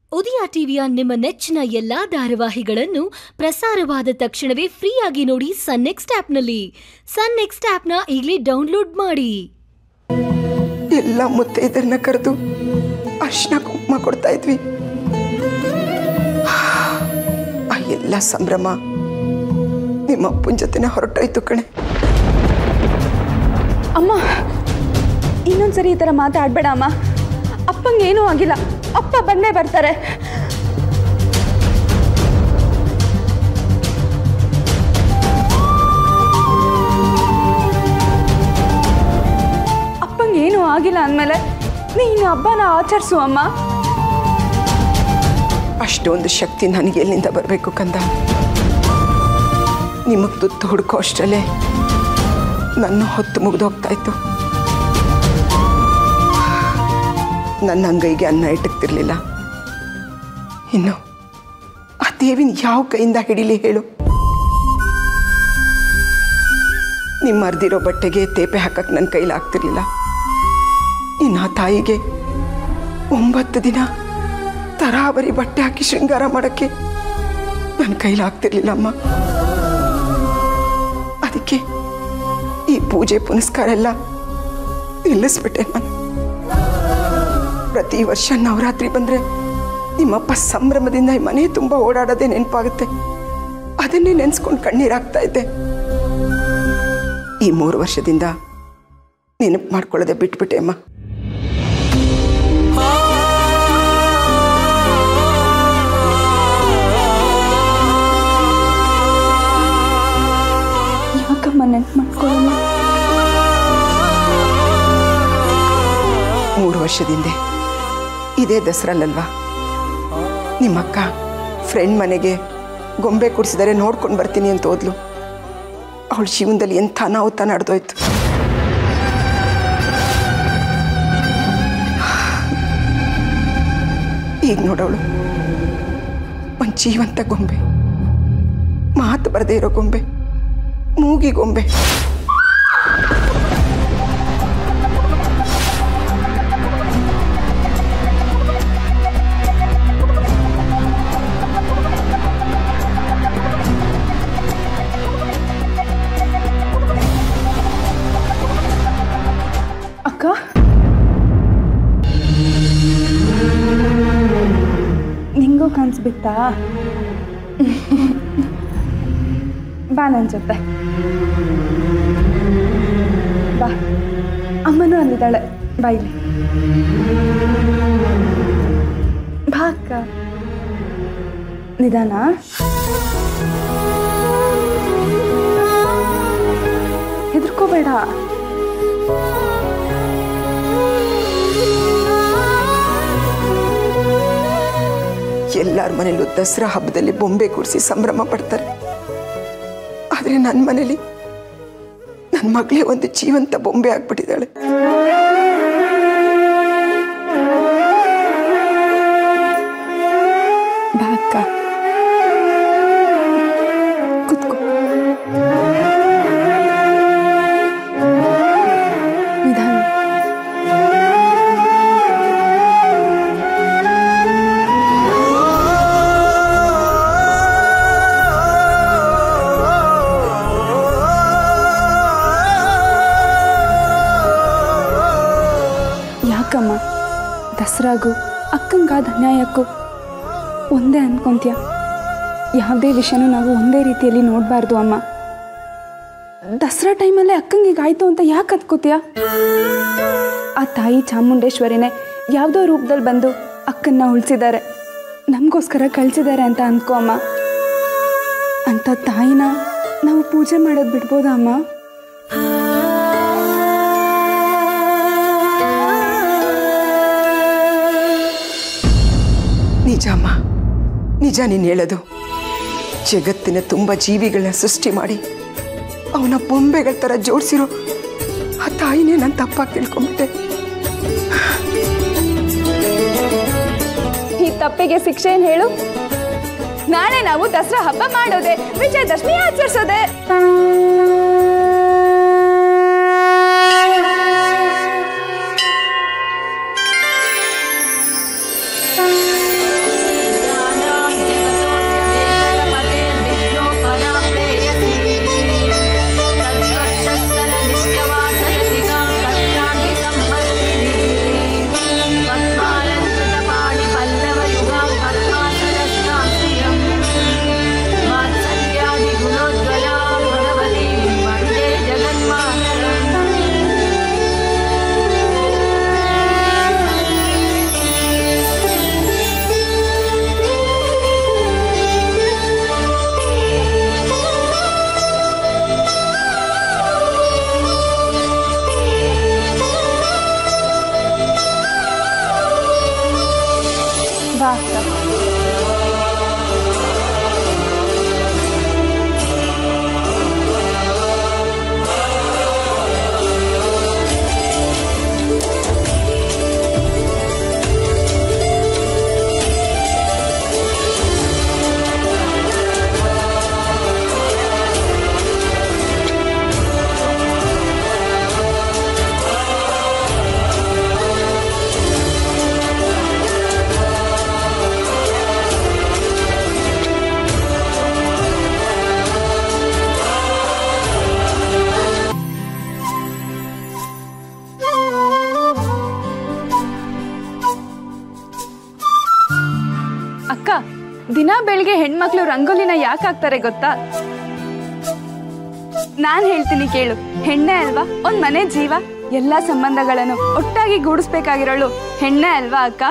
ಉದಯ ಟಿವಿಯ ನಿಮ್ಮ ನೆಚ್ಚಿನ ಎಲ್ಲಾ ಧಾರಾವಾಹಿಗಳನ್ನು ಪ್ರಸಾರವಾದ ತಕ್ಷಣವೇ ಫ್ರೀಯಾಗಿ ನೋಡಿ ಸನ್ ನೆಕ್ಸ್ಟ್ ಆಪ್ನಲ್ಲಿ ಸನ್ ನೆಕ್ಸ್ಟ್ ಆಪ್ನ ಈಗಲೇ ಡೌನ್ಲೋಡ್ ಮಾಡಿ ಎಲ್ಲ ಮುತ್ತೈದರನ್ನ ಕರೆದು ಅರ್ಶಿನ ಕುಂಕುಮ ಕೊಡ್ತಾ ಇದ್ವಿ ಆ ಎಲ್ಲ ಸಂಭ್ರಮ ನಿಮ್ಮ ಅಪ್ಪನ ಜೊತೆನೆ ಹೊರಟೋಯ್ತು ಕಣೆ ಅಮ್ಮ ಇನ್ನೊಂದ್ಸರಿ ಈ ಥರ ಮಾತಾಡ್ಬೇಡ ಅಮ್ಮ ಅಪ್ಪಂಗೆ ಏನೂ ಆಗಿಲ್ಲ ಅಪ್ಪ ಬಂದೇ ಬರ್ತಾರೆ ಅಪ್ಪಂಗೆ ಏನೂ ಆಗಿಲ್ಲ ಅಂದಮೇಲೆ ನೀನು ಹಬ್ಬನ ಆಚರಿಸು ಅಮ್ಮ ಅಷ್ಟೊಂದು ಶಕ್ತಿ ನನಗೆ ಎಲ್ಲಿಂದ ಬರಬೇಕು ಕಂದ ನಿಮಗೆ ತುತ್ತು ಹುಡುಕೋ ಅಷ್ಟರಲ್ಲೇ ನನ್ನ ಹೊತ್ತು ಮುಗಿದು ಹೋಗ್ತಾ ಇತ್ತು ನನ್ನ ಅಂಗೈಗೆ ಅನ್ನ ಇಟ್ಟಕ್ತಿರ್ಲಿಲ್ಲ ಇನ್ನು ಆ ದೇವಿನ ಯಾವ ಕೈಯಿಂದ ಹಿಡಿಲಿ ಹೇಳು ನಿಮ್ಮ ಅರ್ದಿರೋ ಬಟ್ಟೆಗೆ ತೇಪೆ ಹಾಕಕ್ಕೆ ನನ್ನ ಕೈಲಿ ಆಗ್ತಿರ್ಲಿಲ್ಲ ಇನ್ನು ಆ ತಾಯಿಗೆ ಒಂಬತ್ತು ದಿನ ತರಾವರಿ ಬಟ್ಟೆ ಹಾಕಿ ಶೃಂಗಾರ ಮಾಡೋಕ್ಕೆ ನನ್ನ ಕೈಲಿ ಆಗ್ತಿರ್ಲಿಲ್ಲ ಅಮ್ಮ ಅದಕ್ಕೆ ಈ ಪೂಜೆ ಪುನಸ್ಕಾರ ಎಲ್ಲ ನಿಲ್ಲಿಸ್ಬಿಟ್ಟೆ ನಾನು ಪ್ರತಿ ವರ್ಷ ನವರಾತ್ರಿ ಬಂದರೆ ನಿಮ್ಮಪ್ಪ ಸಂಭ್ರಮದಿಂದ ಈ ಮನೆ ತುಂಬ ಓಡಾಡೋದೇ ನೆನಪಾಗುತ್ತೆ ಅದನ್ನೇ ನೆನೆಸ್ಕೊಂಡು ಕಣ್ಣೀರಾಗ್ತಾ ಇದ್ದೆ ಈ ಮೂರು ವರ್ಷದಿಂದ ನೆನಪು ಮಾಡ್ಕೊಳ್ಳೋದೆ ಬಿಟ್ಬಿಟ್ಟೆ ಅಮ್ಮ ಯಾಕಮ್ಮ ನೆನ್ಪು ಮಾಡ್ಕೊಳ್ಳಲ್ಲ ಮೂರು ವರ್ಷದಿಂದ ಇದೇ ದಸರಲ್ಲಲ್ವಾ ನಿಮ್ಮಕ್ಕ ಫ್ರೆಂಡ್ ಮನೆಗೆ ಗೊಂಬೆ ಕುಡಿಸಿದರೆ ನೋಡ್ಕೊಂಡು ಬರ್ತೀನಿ ಅಂತ ಹೋದ್ಲು ಅವಳ ಜೀವನದಲ್ಲಿ ಎಂಥ ಅನಾಹುತ ನಡೆದೋಯ್ತು ಈಗ ನೋಡವಳು ಒಂದು ಜೀವಂತ ಗೊಂಬೆ ಮಾತು ಬರದೇ ಇರೋ ಗೊಂಬೆ ಮೂಗಿ ಗೊಂಬೆ ಅಕ್ಕ ನಿಂಗೂ ಕನ್ಸು ಬಿತ್ತಾ ಬಾ ನನ್ನ ಜೊತೆ ಬಾ ಅಮ್ಮನೂ ಅಂದಿದ್ದಾಳೆ ಬಾ ಇಲ್ಲಿ ಬಾ ಅಕ್ಕ ನಿಧಾನ ಹೆದರ್ಕೋಬೇಡ ಎಲ್ಲರ ಮನೇಲೂ ದಸರಾ ಹಬ್ಬದಲ್ಲಿ ಬೊಂಬೆ ಕೂರಿಸಿ ಸಂಭ್ರಮ ಪಡ್ತಾರೆ ಆದರೆ ನನ್ನ ಮನೇಲಿ ನನ್ನ ಮಗಳೇ ಒಂದು ಜೀವಂತ ಬೊಂಬೆ ಆಗ್ಬಿಟ್ಟಿದ್ದಾಳೆ ಬಾ ಅಕ್ಕ ಕುತ್ಕೋ ನಿಧಾನ ಯಾಕಮ್ಮ ದಸರಾಗೂ ಅಕ್ಕಂಗಾದ ಅನ್ಯಾಯಕ್ಕೂ ಒಂದೇ ಅನ್ಕೊಂತೀಯ ಯಾವುದೇ ವಿಷಯನೂ ನಾವು ಒಂದೇ ರೀತಿಯಲ್ಲಿ ನೋಡಬಾರ್ದು ಅಮ್ಮ ದಸರಾ ಟೈಮಲ್ಲೇ ಅಕ್ಕಂಗೆ ಆಯ್ತು ಅಂತ ಯಾಕೆ ಅದ್ಕೋತೀಯ ಆ ತಾಯಿ ಚಾಮುಂಡೇಶ್ವರಿನೇ ಯಾವುದೋ ರೂಪದಲ್ಲಿ ಬಂದು ಅಕ್ಕನ್ನ ಉಳಿಸಿದ್ದಾರೆ ನಮಗೋಸ್ಕರ ಕಳಿಸಿದ್ದಾರೆ ಅಂತ ಅನ್ಕೋ ಅಮ್ಮ ಅಂಥ ತಾಯಿನ ನಾವು ಪೂಜೆ ಮಾಡೋದು ಬಿಡ್ಬೋದಾ ಅಮ್ಮ ನಿಜ ಅಮ್ಮ ನಿಜ ನೀನು ಹೇಳೋದು ಜಗತ್ತಿನ ತುಂಬ ಜೀವಿಗಳನ್ನ ಸೃಷ್ಟಿ ಮಾಡಿ ಅವನ ಬೊಂಬೆಗಳ ಥರ ಜೋಡಿಸಿರೋ ಆ ತಾಯಿನೇ ನಾನು ತಪ್ಪಾಗಿ ತಿಳ್ಕೊಂಬಿಟ್ಟೆ ಈ ತಪ್ಪಿಗೆ ಶಿಕ್ಷೆ ಏನು ಹೇಳು ನಾಳೆ ನಾವು ದಸರಾ ಹಬ್ಬ ಮಾಡೋದೆ ವಿಜಯದಶಮಿ ಆಚರಿಸೋದೆ ಅಕ್ಕ ಅಕ್ಕ ದಿನ ಬೆಳಿಗ್ಗೆ ಹೆಣ್ಮಕ್ಳು ರಂಗೋಲಿನ ಯಾಕೆ ಹಾಕ್ತಾರೆ ಗೊತ್ತಾ ನಾನ್ ಹೇಳ್ತೀನಿ ಕೇಳು ಹೆಣ್ಣೆ ಅಲ್ವಾ ಒಂದ್ ಮನೆ ಜೀವ ಎಲ್ಲಾ ಸಂಬಂಧಗಳನ್ನು ಒಟ್ಟಾಗಿ ಗೂಡಿಸ್ಬೇಕಾಗಿರೋಳು ಹೆಣ್ಣೆ ಅಲ್ವಾ ಅಕ್ಕ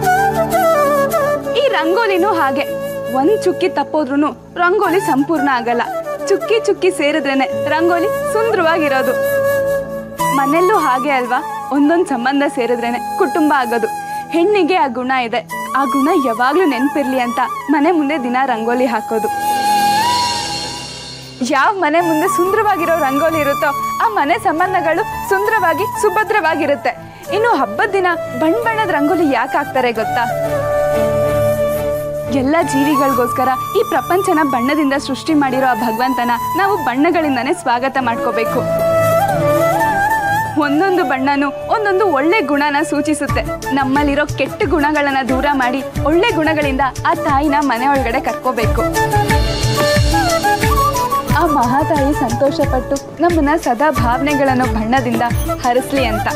ಈ ರಂಗೋಲಿನೂ ಹಾಗೆ ಒಂದ್ ಚುಕ್ಕಿ ತಪ್ಪೋದ್ರೂ ರಂಗೋಲಿ ಸಂಪೂರ್ಣ ಆಗಲ್ಲ ಚುಕ್ಕಿ ಚುಕ್ಕಿ ಸೇರಿದ್ರೇನೆ ರಂಗೋಲಿ ಸುಂದರವಾಗಿರೋದು ಮನೆಯಲ್ಲೂ ಹಾಗೆ ಅಲ್ವಾ ಒಂದೊಂದ್ ಸಂಬಂಧ ಸೇರಿದ್ರೇನೆ ಕುಟುಂಬ ಆಗೋದು ಹೆಣ್ಣಿಗೆ ಆ ಗುಣ ಇದೆ ಆ ಗುಣ ಯಾವಾಗ್ಲೂ ನೆನ್ಪಿರ್ಲಿ ಅಂತ ಮನೆ ಮುಂದೆ ದಿನ ರಂಗೋಲಿ ಹಾಕೋದು ಯಾವ ಮನೆ ಮುಂದೆ ಸುಂದರವಾಗಿರೋ ರಂಗೋಲಿ ಇರುತ್ತೋ ಆ ಮನೆ ಸಂಬಂಧಗಳು ಸುಂದರವಾಗಿ ಸುಭದ್ರವಾಗಿರುತ್ತೆ ಇನ್ನು ಹಬ್ಬದ ದಿನ ಬಣ್ಣ ಬಣ್ಣದ ರಂಗೋಲಿ ಯಾಕೆ ಹಾಕ್ತಾರೆ ಗೊತ್ತಾ ಎಲ್ಲ ಜೀವಿಗಳಿಗೋಸ್ಕರ ಈ ಪ್ರಪಂಚನ ಬಣ್ಣದಿಂದ ಸೃಷ್ಟಿ ಮಾಡಿರೋ ಆ ಭಗವಂತನ ನಾವು ಬಣ್ಣಗಳಿಂದಾನೇ ಸ್ವಾಗತ ಮಾಡ್ಕೋಬೇಕು ಒಂದೊಂದು ಬಣ್ಣನೂ ಒಂದೊಂದು ಒಳ್ಳೆ ಗುಣನ ಸೂಚಿಸುತ್ತೆ ನಮ್ಮಲ್ಲಿರೋ ಕೆಟ್ಟ ಗುಣಗಳನ್ನ ದೂರ ಮಾಡಿ ಒಳ್ಳೆ ಗುಣಗಳಿಂದ ಆ ತಾಯಿನ ಮನೆ ಒಳಗಡೆ ಕರ್ಕೋಬೇಕು ಆ ಮಹಾತಾಯಿ ಸಂತೋಷಪಟ್ಟು ನಮ್ಮನ್ನ ಸದಾ ಭಾವನೆಗಳನ್ನು ಬಣ್ಣದಿಂದ ಹರಿಸ್ಲಿ ಅಂತ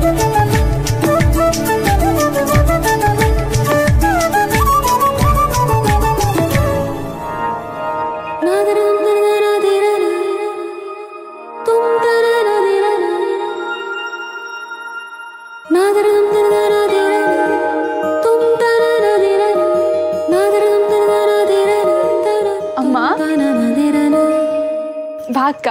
ಅಮ್ಮ ಬಾ ಅಕ್ಕ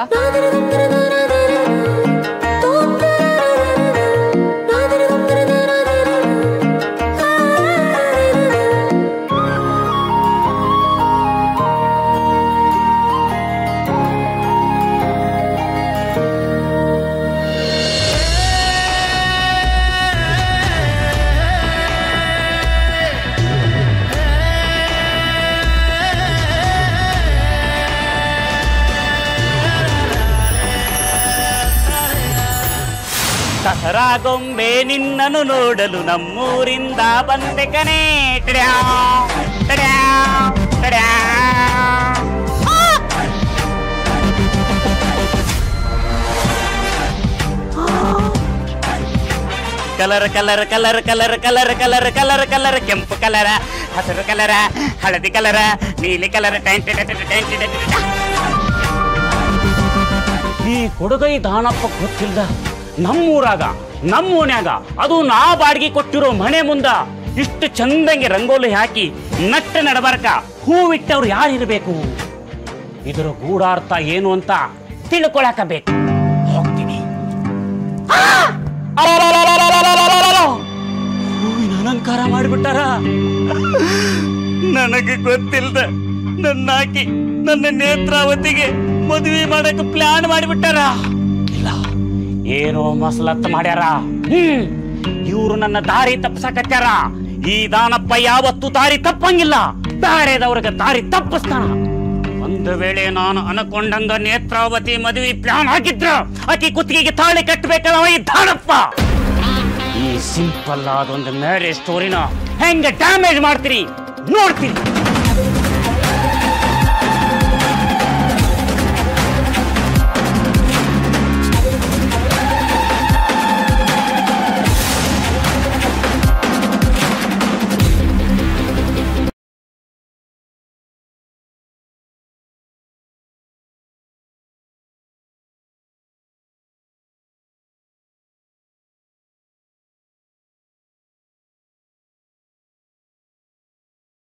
ದಸರಾ ಗೊಂಬೆ ನಿನ್ನನ್ನು ನೋಡಲು ನಮ್ಮೂರಿಂದ ಬಂದೆ ಕಣೆ ಟಡ್ಯಾವ್, ಟಡ್ಯಾವ್, ಟಡ್ಯಾವ್. Colour colour colour colour colour colour colour colour ಕೆಂಪು ಕಲರ ಹಸಿರು ಕಲರ ಹಳದಿ ಕಲರ ನೀಲಿ ಕಲರ್ ಟ್ಯಾಂಟ್ ಈ ಕೊಡಗೈ ದಾನಪ್ಪ ಗೊತ್ತಿಲ್ದ ನಮ್ಮೂರಾಗ ನಮ್ಮ ಓಣ್ಯಾಗ ಅದು ನಾ ಬಾಡಿಗೆ ಕೊಟ್ಟಿರೋ ಮನೆ ಮುಂದ ಇಷ್ಟು ಚಂದಂಗೆ ರಂಗೋಲಿ ಹಾಕಿ ನಟ್ಟ ನಡಬರ್ಕ ಹೂವಿಟ್ಟವ್ರು ಯಾರಿರ್ಬೇಕು ಇದರ ಗೂಢಾರ್ಥ ಏನು ಅಂತ ತಿಳ್ಕೊಳಕ ಬೇಕು ಹೋಗ್ತೀನಿ ಆ! ಅಲಲಲಲಲಲಲಲಲಲ! ಹೂವಿನ ಅಲಂಕಾರ ಮಾಡಿಬಿಟ್ಟಾರ ನನಗೆ ಗೊತ್ತಿಲ್ದ ನನ್ನಾಕಿ ನನ್ನ ನೇತ್ರಾವತಿಗೆ ಮದುವೆ ಮಾಡಕ್ಕೆ ಪ್ಲಾನ್ ಮಾಡಿಬಿಟ್ಟಾರ ಇಲ್ಲ ಏನೋ ಮಸಲತ್ ಮಾಡ್ಯಾರ ಹ್ಮ್ ಇವ್ರು ನನ್ನ ದಾರಿ ತಪ್ಸಕತ್ಯಾರ ಈ ದಾನಪ್ಪ ಯಾವತ್ತೂ ದಾರಿ ತಪ್ಪಂಗಿಲ್ಲ ಬ್ಯಾರೆದವ್ರಿಗೆ ದಾರಿ ತಪ್ಪಿಸ್ತಾನ ಒಂದು ವೇಳೆ ನಾನು ಅನ್ಕೊಂಡಂಗ ನೇತ್ರಾವತಿ ಮದುವೆ ಪ್ಲಾನ್ ಹಾಕಿದ್ರ ಆಕಿ ಕುತ್ತಿಗೆಗೆ ತಾಳಿ ಕಟ್ಟಬೇಕಲ್ಲ ಈ ದಾನಪ್ಪ ಈ ಸಿಂಪಲ್ ಆದ ಒಂದು ಮ್ಯಾರೇಜ್ ಸ್ಟೋರಿನ ಹೆಂಗ ಡ್ಯಾಮೇಜ್ ಮಾಡ್ತೀರಿ ನೋಡ್ತೀನಿ